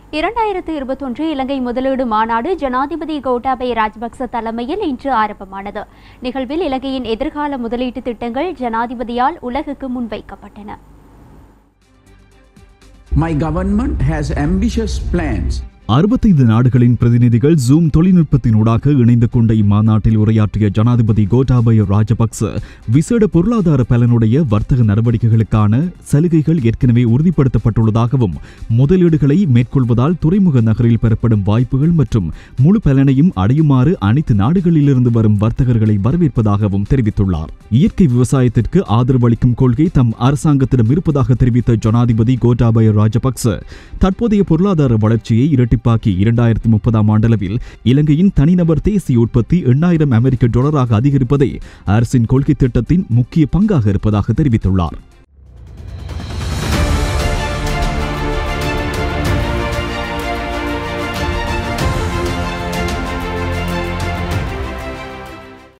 இரண்டாயிரத்து இருபத்தொன்று இலங்கை முதலீடு மாநாடு ஜனாதிபதி கோட்டாபய ராஜபக்ச தலைமையில் இன்று ஆரம்பமானது நிகழ்வில் இலங்கையின் எதிர்கால முதலீட்டு திட்டங்கள் ஜனாதிபதியால் உலகுக்கு முன்வைக்கப்பட்டன My government has ambitious plans அறுபத்தைந்து நாடுகளின் பிரதிநிதிகள் ஜூம் தொழில்நுட்பத்தினூடாக இணைந்து கொண்ட இம்மாநாட்டில் உரையாற்றிய ஜனாதிபதி கோட்டாபய ராஜபக்ச விசேட பொருளாதார பலனுடைய வர்த்தக நடவடிக்கைகளுக்கான சலுகைகள் ஏற்கனவே உறுதிப்படுத்தப்பட்டுள்ளதாகவும் முதலீடுகளை மேற்கொள்வதால் துறைமுக நகரில் பெறப்படும் வாய்ப்புகள் மற்றும் முழு பலனையும் அடையுமாறு அனைத்து நாடுகளிலிருந்து வரும் வர்த்தகர்களை வரவேற்பதாகவும் தெரிவித்துள்ளார் இயற்கை விவசாயத்திற்கு ஆதரவு அளிக்கும் கொள்கை தம் அரசாங்கத்திடம் இருப்பதாக தெரிவித்த ஜனாதிபதி கோட்டாபய ராஜபக்ச தற்போதைய பொருளாதார வளர்ச்சியை இரட்டிப்பாக்கி இரண்டாயிரத்தி முப்பதாம் ஆண்டளவில் இலங்கையின் தனிநபர் தேசிய உற்பத்தி எண்ணாயிரம் அமெரிக்க டாலராக அதிகரிப்பதே அரசின் கொள்கை திட்டத்தின் முக்கிய பங்காக இருப்பதாக தெரிவித்துள்ளார்